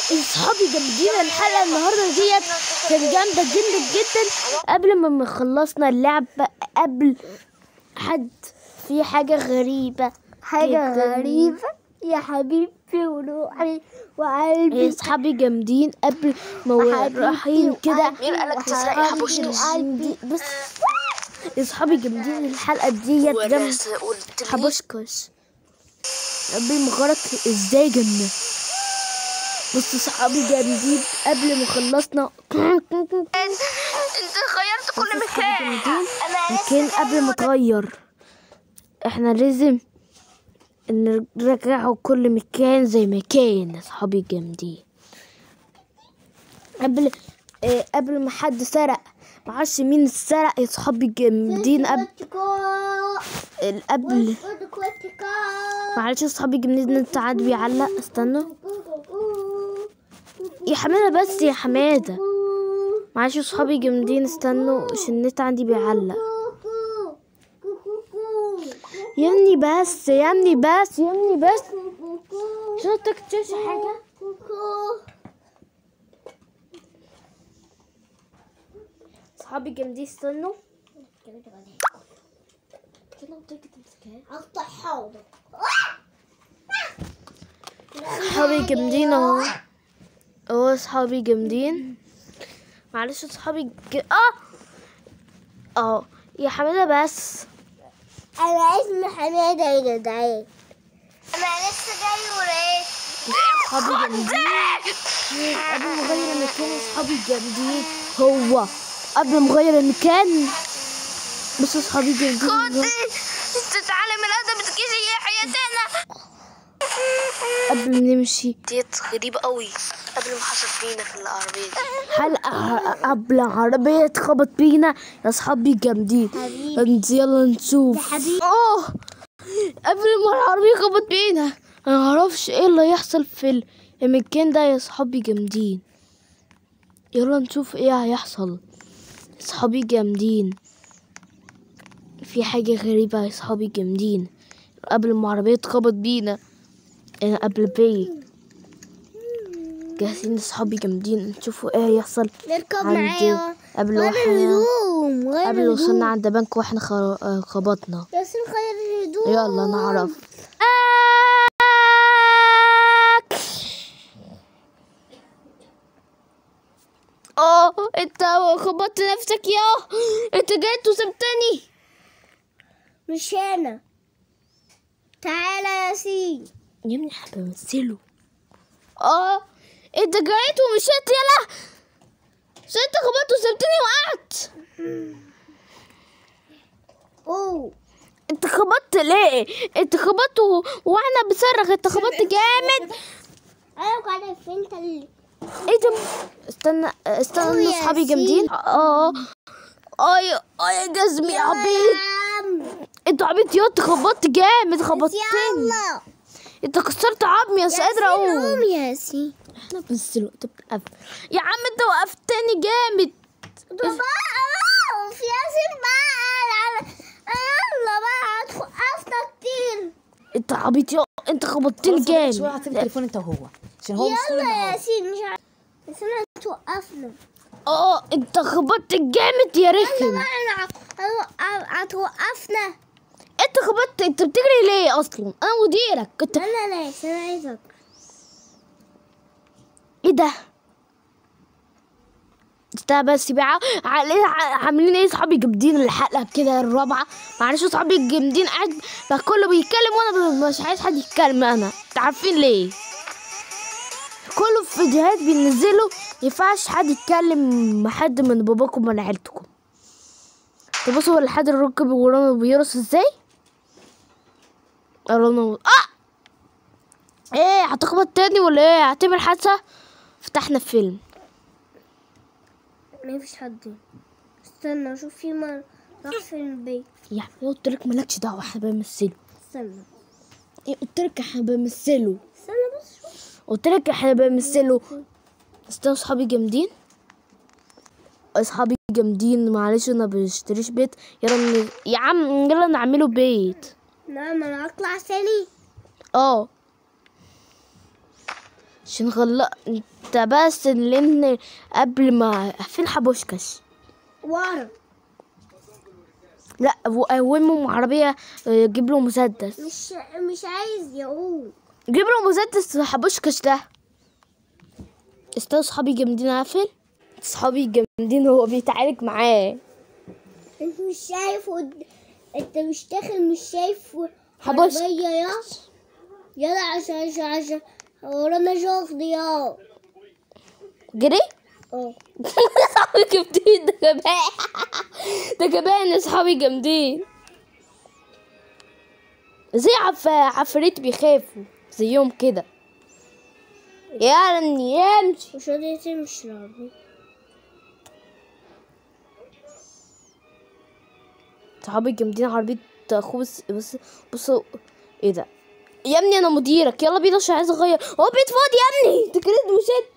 اصحابي جامدين الحلقه النهارده ديت كانت جامده جدا جدا قبل ما ما خلصنا اللعبه قبل حد في حاجه غريبه حاجة جداً. غريبة يا حبيبي وروحي وقلبي اصحابي جامدين قبل ما حبيبتي رايحين كده وقلبي مين قالك تسرقي وحبيبي حبوشكس؟ وقلبي. بس اصحابي جامدين الحلقه ديت جامده والناس قلت لي حبوشكش قبل ما غرق ازاي جنة بص صحابي جامدين قبل ما خلصنا انت غيرت كل بص صحابي مكان جامدين مكان قبل ما تغير احنا لازم نرجعه كل مكان زي ما كان يا صحابي جامدين قبل اه قبل ما حد سرق معرفش مين سرق يا صحابي جامدين قبل قبل معلش يا صحابي جامدين انت عاد بيعلق استنوا يا حماده بس يا حماده معلش يا صحابي جامدين استنوا عشان النت عندي بيعلق يا ابني بس يا ابني بس يا ابني بس عشان ما تكتبش حاجه صحابي جامدين استنوا صحابي جامدين اهو اهو صحابي جامدين معلش صحابي ج... اه اه يا حماده بس انا اسمي حماده يا جدعان انا لسه جاي وريت صحابي جامدين قبل ما اغير المكان يا صحابي جامدين هو قبل ما اغير المكان بص يا صحابي جامدين كنت تتعلم الادب تجيش هي حياتنا قبل ما نمشي ديت غريبة قوي قبل ما حصل فينا في العربية دي حلقة قبل عربية اتخبط بينا يا صحابي جامدين حبيبي. انت يلا نشوف حبيبي. اه قبل ما العربية خبط بينا انا معرفش ايه اللي هيحصل في المكان ده يا صحابي جامدين يلا نشوف ايه هيحصل يا صحابي جامدين في حاجة غريبة يا صحابي جامدين قبل ما العربية تخبط بينا انا قبل بيك جاهزين يا صحابي جامدين نشوفوا ايه هيحصل نركب عند معايا قبل غير واحنا الهدوم غير قبل وصلنا الهدوم عند بنك واحنا خر- آه، خبطنا ياسين غير الهدوم يلا نعرف اه انت خبطت نفسك يا انت جيت وسبتني مش انا تعالى يا ياسين يا ابني احنا بنمثله اه انت جريت ومشيت يلا عشان انت خبطت وسبتني وقعت اوه انت خبطت ليه انت خبطت و- وانا بصرخ انت خبطت جامد انا قاعده في انت اللي ايه ده استنى استنى أوه ان يا اصحابي ياسين. جامدين اه اه يا اه يا جزمي يا عبيط عم انت عبيط يا انت خبطت جامد خبطتني يلا انت كسرت عظمي يا قادرة قوم اقوم يا ياسين احنا بس الوقت بتقف يا عم انت وقفتني جامد طب بقى في ياسين بقى يلا بقى هتوقفنا كتير انت عبيط يا انت خبطتني شوية جامد هتسيب التليفون انت وهو عشان هو مش يلا طول يا النهار. ياسين مش عارف ياسين هتوقفنا اه انت خبطت جامد يا رخم بقى هتوقفنا انت خبطت انت بتجري ليه اصلا انا مديرك كنت لا لا لا ياسين انا عايزك ايه ده استنى بس بقى عاملين عاملين ايه صحابي جامدين الحلقه كده الرابعه معلش صحابي الجامدين قاعد بقى كله بيتكلم وانا مش عايز حد يتكلم انا انت عارفين ليه كله في فيديوهات بينزلوا ينفعش حد يتكلم مع حد من باباكم ولا عيلتكم تبصوا الحد الركب ورانا بيرقص ازاي ورانا اه ايه هتخبط تاني ولا ايه هتعمل حادثه فتحنا فيلم ما فيش حد استنى اشوف في مر راح في البيت يعني قلت لك مالكش دعوه احنا بنمثله استنى إيه قلت لك احنا بنمثله استنى بس شوف قلت لك احنا بنمثله استنى اصحابي جامدين اصحابي جامدين معلش انا بشتريش بيت يلا ن... يا عم يلا نعمله بيت نعم انا هطلع ثاني اه عشان غلق انت بس لان قبل ما فين حبوشكش ورا لا قومهم عربية اه، جيب له مسدس مش مش عايز يقوم جيب له مسدس حبوشكش ده استنى صحابي جامدين قافل صحابي جامدين هو بيتعارك معاه انت مش شايف ود... انت مش داخل مش شايف حبوش. عربية يا يلا عشان عشان عشان ورانا شغل يا جري اه صحابي جامدين ده جبان ده جبان يا صحابي جامدين زي عف... عفريت بيخافوا زيهم كده يعني يمشي مش راضية تمشي العربية صحابي جامدين عربية اخوه بس بس بصوا ايه ده يا ابني انا مديرك يلا بينا عشان عايز اغير هو بيت فاضي يا ابني انت كده مشيت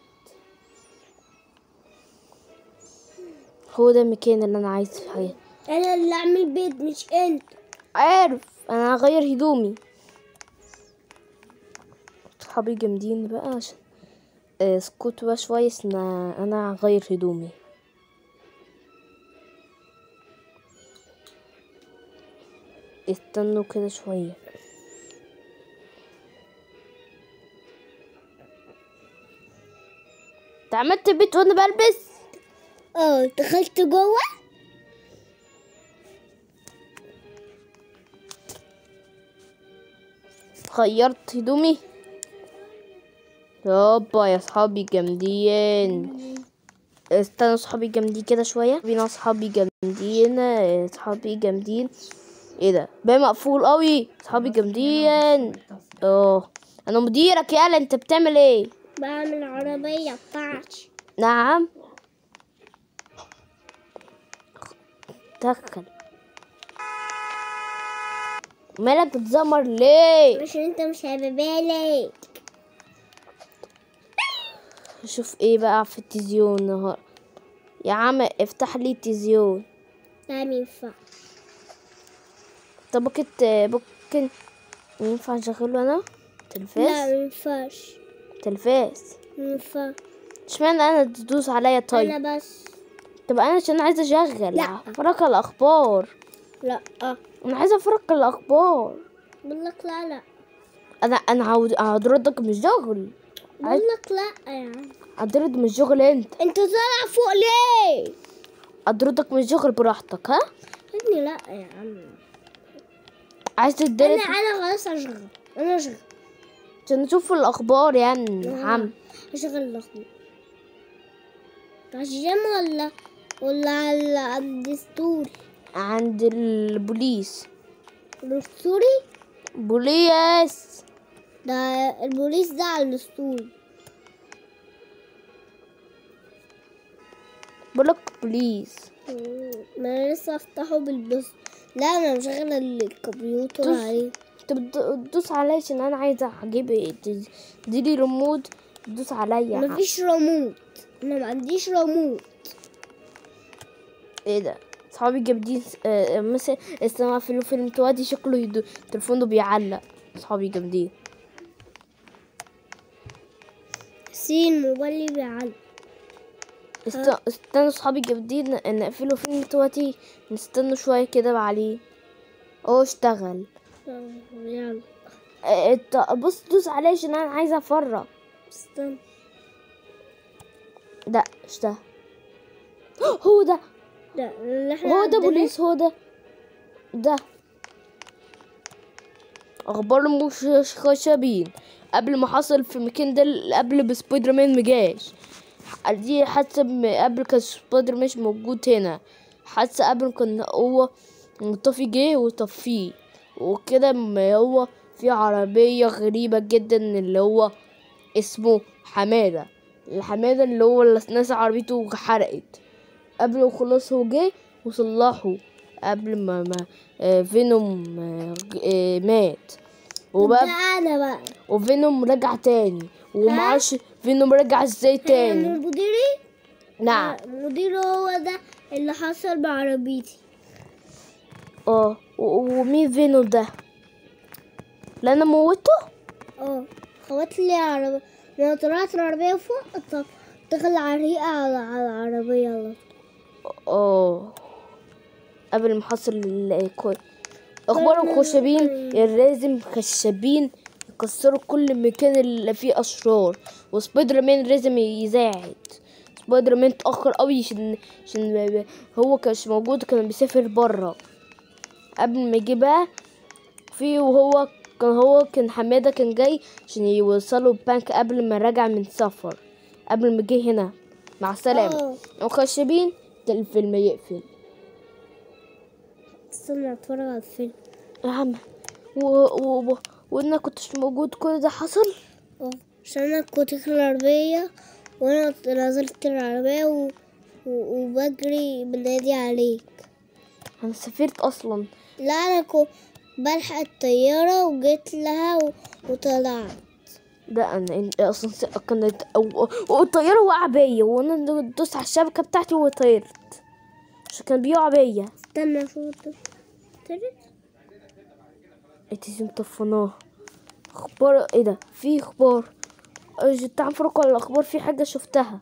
هو ده المكان اللي انا عايز في حياتي انا اللي اعمل بيت مش انت عارف انا هغير هدومي صحابي جامدين بقى عشان آه، اسكتوا بقى شوية عشان انا هغير هدومي استنوا كده شوية انت عملت بيت وانا بلبس اه دخلت جوه غيرت هدومي يابا يا صحابي جامدين استنوا صحابي جامدين كده شوية بينا صحابي جامدين اه، صحابي جامدين ايه ده باب مقفول قوي صحابي جامدين اه انا مديرك يالا انت بتعمل ايه بعمل عربية بتاعتي نعم دخل مالك بتزمر ليه عشان انت مش هيبقى بالك شوف ايه بقى في التلفزيون النهار يا عم افتح لي التلفزيون لا مينفع طب ممكن ممكن ينفع اشغله انا لا تلفاز مينفعش تلفاز مينفع اشمعنى انا تدوس عليا طيب انا بس طب انا عشان عايزه اشغل لا. افرج الاخبار لا اه انا عايزه افرج الاخبار بقول لك لا لا انا انا عاود هضردك من الشغل بقول لك لا يا عم هضرد من الشغل انت انت طالع فوق ليه هضردك من الشغل براحتك ها يا ابني لا يا عم عايز انا تتضرب انا خلاص اشغل انا اشغل عشان نشوف الاخبار يعني يا عم اشغل الاخبار على الجيم ولا ولا على الدستور عند البوليس الدستوري بوليس ده البوليس ده على الدستوري بقولك بوليس ما انا لسه افتحه بالبس لا انا مشغل الكمبيوتر دوس. عليه انت بتدوس عليا عشان انا عايزه اجيب تديلي ريموت تدوس عليا مفيش ريموت انا ما عنديش ريموت ايه ده صحابي جامدين آه، مثلا استمع فيلم فيلم توادي شكله يدو تليفونه بيعلق صحابي جامدين سين موبايلي بيعلق است- استنوا صحابي جامدين ن- نقفلوا فيلم تواتي نستنوا شويه كده بقى عليه اه اشتغل يلا اه، انت بص دوس عليه عشان انا عايزه افرج استنى ده اشتغل هو ده ده اللي احنا هو ده عندنا- بوليس هو ده ده اخبار مش خشبين قبل ما حصل في المكان ده قبل بسبايدر مان مجاش دي حادثة م- قبل كان سبايدر مان مش موجود هنا حادثة قبل كان هو مطفي جه وطفيه وكده ما هو في عربية غريبة جدا اللي هو اسمه حمادة الحمادة اللي هو اللي ناس عربيته حرقت قبل وخلاص هو جه وصلحه قبل ما ما آه، فينوم آه، ج- آه، مات وبقى ده انا بقى وفينوم رجع تاني ومعرفش فينوم رجع ازاي تاني مديري نعم مديري هو ده اللي حصل بعربيتي اه و- ومين فينوم ده لا انا موته اه خبط لي عربية لما طلعت العربية فوق طب دخل عريقة على على العربية على طول. اه قبل ما حصل ال- كل اخبار الخشبين لازم خشبين يكسروا كل مكان اللي فيه اشرار وسبايدر مان لازم يساعد سبايدر مان اتاخر قوي عشان عشان هو كانش موجود كان بيسافر بره قبل ما يجي بقى في وهو كان هو كان حماده كان جاي عشان يوصلوا البنك قبل ما رجع من سفر قبل ما جه هنا مع السلامه اه وخشبين الفيلم يقفل استنى اتفرج على الفيلم يا عم و... و... و... وانا كنتش موجود كل ده حصل اه عشان انا كنت في العربية وانا نزلت العربية و... و... وبجري بنادي عليك انا سافرت اصلا لا انا كنت بلحق الطيارة وجيت لها و... وطلعت ده انا إن- اصلا س- كانت أو... أو... الطياره وقع بيا وانا دوست على الشبكه بتاعتي وطيرت عشان كان بيقع بيا استنى اشوف الط- طلعت انتي مطفناه اخبار ايه ده في اخبار أج- تعال نفرق على الاخبار في حاجه شفتها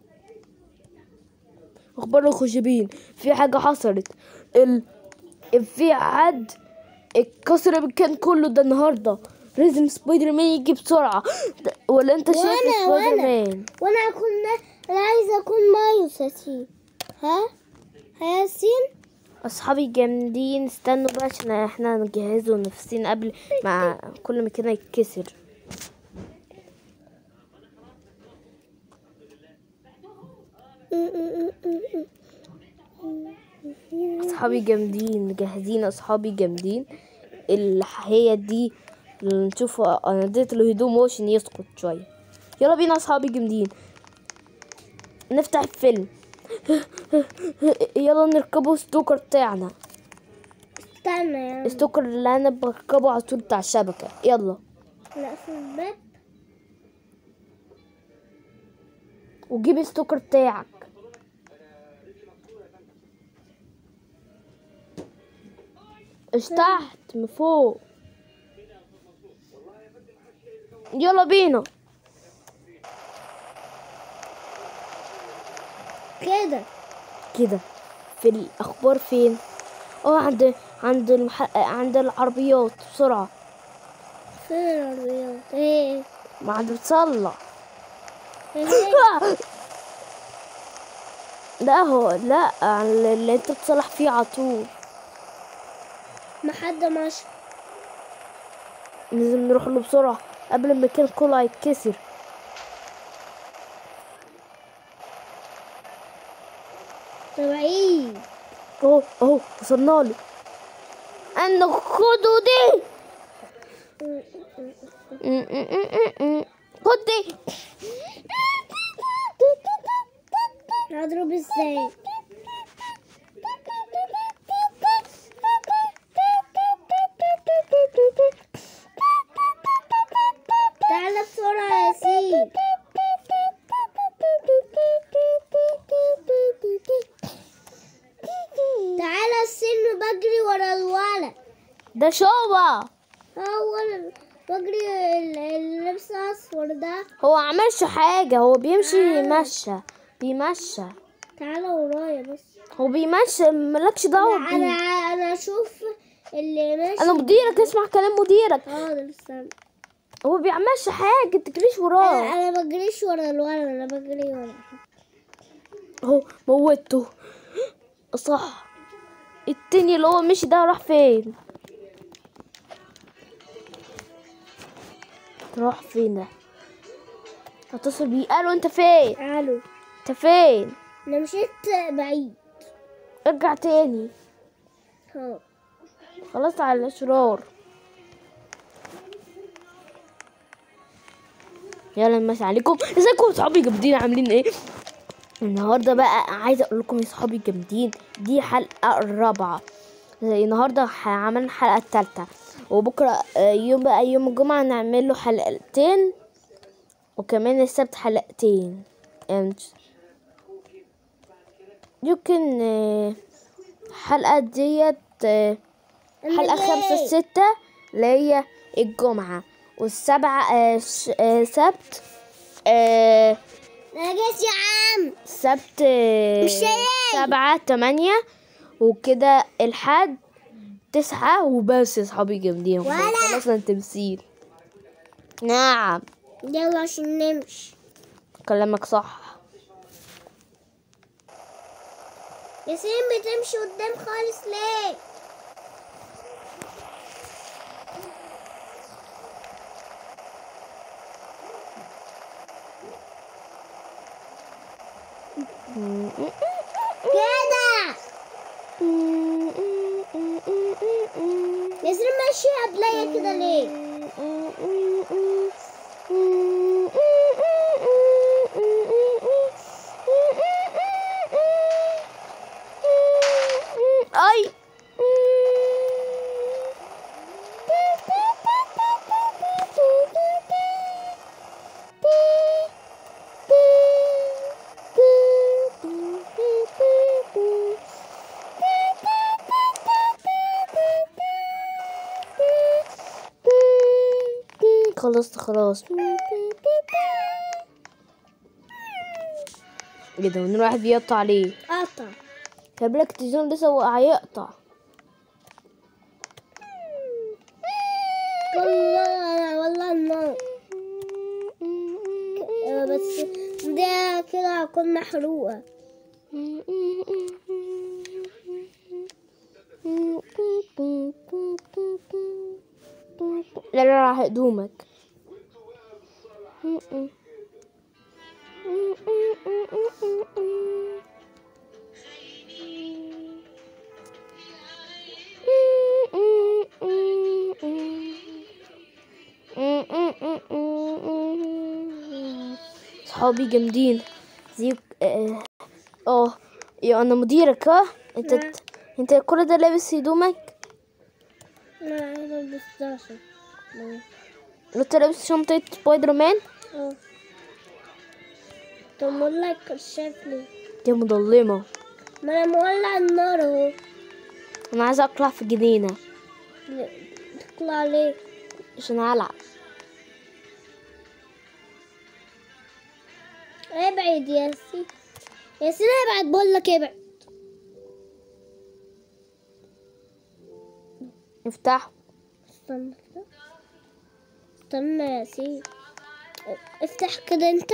اخبار الخشبين في حاجه حصلت ال... في حد اتكسر المكان كله ده النهارده لازم سبايدر مان يجي بسرعه ده- ولا انت شايف وأنا- سبايدر وأنا. مان وانا اكون انا عايزة اكون مايوس ياسين ها ها ياسين اصحابي جامدين استنوا بقى عشان احنا نجهزوا نفسنا قبل ما كل مكان يتكسر اصحابي جامدين جاهزين اصحابي جامدين الحقيقة دي اللي نشوف انا اديت له هدوم هو عشان يسقط شوية يلا بينا اصحابي جامدين نفتح الفيلم يلا نركبوا ستوكر بتاعنا استنى يا عم. الستوكر اللي انا بركبه على طول بتاع الشبكة يلا لا في الباب وجيب الستوكر بتاعك اش تحت من فوق يلا بينا كده كده في الاخبار فين اه عند عند المح... عند العربيات بسرعة فين العربيات ايه ما عاد بتصلح ايه لا هو لا اللي انت بتصلح فيه على طول ما حد ماشي لازم نروح له بسرعة قبل ما المكان كله يتكسر طب عيد اهو اهو وصلنا له انا خدوا دي خد دي هضرب ازاي تعالى بسرعة يا ياسين تعالى السن بجري ورا الولد ده شوبة هو أنا بجري ال- اللي لابسه اصفر ده هو عملش حاجة هو بيمشي يمشى بيمشى تعالى ورايا بس هو بيمشي مالكش دعوة انا بيه انا اشوف اللي ماشي انا مديرك اسمع كلام مديرك حاضر استنى هو بيعملش حاجة تجريش وراه انا انا بجريش ورا الولد انا بجري ورا اهو موته صح التاني اللي هو مشي ده راح فين راح فين ده هتصل بيه قالوا انت فين الو انت فين انا مشيت بعيد ارجع تاني ها خلاص على الاشرار يلا نمسي عليكم ازيكم صحابي جامدين عاملين ايه النهارده بقى عايزه اقول لكم يا صحابي جامدين دي حلقه الرابعه زي النهارده ح- عملنا الحلقه الثالثه وبكره آه، يوم بقى يوم الجمعه نعمل له حلقتين وكمان السبت حلقتين and يمكن آه، الحلقه ديت آه، حلقة أنا خمسة جاي. ستة اللي هي الجمعة والسبعة آه، ش- آه، سبت آه نجس يا عم سبت مش شايف. سبعة تمانية وكده الحد تسعة وبس يا صحابي جامدين ولا. خلصنا التمثيل نعم يلا عشان نمشي كلامك صح ياسين بتمشي قدام خالص ليه كده ياسين ماشي قبليا كده ليه اي خلصت خلاص ايه ده ونروح بيقطع عليه قطع قبلك التلفزيون لسه هو هيقطع والله والله النار بس ده كده هكون محروقة لا لا راح هدومك صحابي جامدين زيك اه اه يا انا مديرك ها انت نعم. انت كل ده لابس هدومك لا أنا بستاشر انت لابس شنطة سبايدر مان اه طب مولع الكشاف ليه دي مظلمة ما انا مولع النار اهو انا عايزة اطلع في جنينة تطلع ليه عشان العب ابعد يا سي يا سي ابعد بقول لك ابعد افتحه استنى كده استنى يا سي افتح كده انت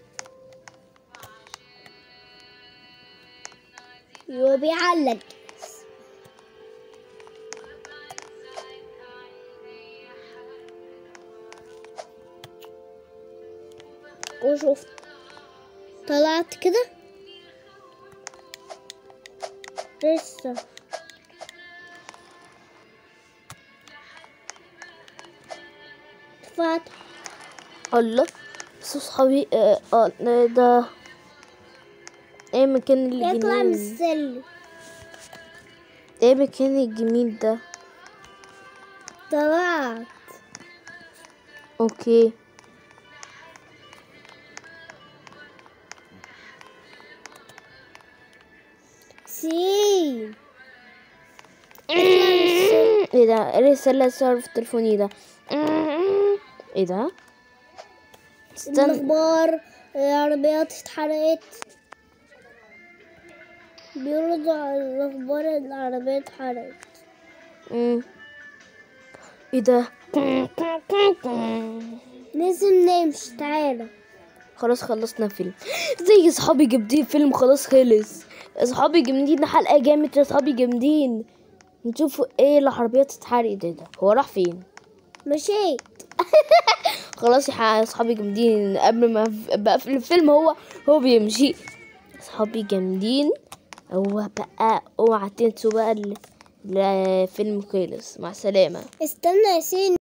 يو بيعلق وشوف طلعت كده لسه فتح الله بس صحابي اه اه ده ايه مكان يطلع من الجميل السلم ايه مكان الجميل ده طلعت اوكي سي ايه ده الرسالة صار في تليفوني ده ايه ده استنى الأخبار العربيات اتحرقت بيردوا على الأخبار العربيات اتحرقت مم. ايه ده لازم نمشي تعالى خلاص خلصنا فيلم زي صحابي جامدين فيلم خلاص خلص صحابي جامدين حلقة جامد يا صحابي جامدين نشوفوا ايه العربيات اتحرقت ده هو راح فين مشيت خلاص يا ح- صحابي جامدين قبل ما ف- بقى في الفيلم هو هو بيمشي صحابي جامدين هو بقى اوعى تنسوا بقى ال- الفيلم خلص مع السلامة استنى يا سين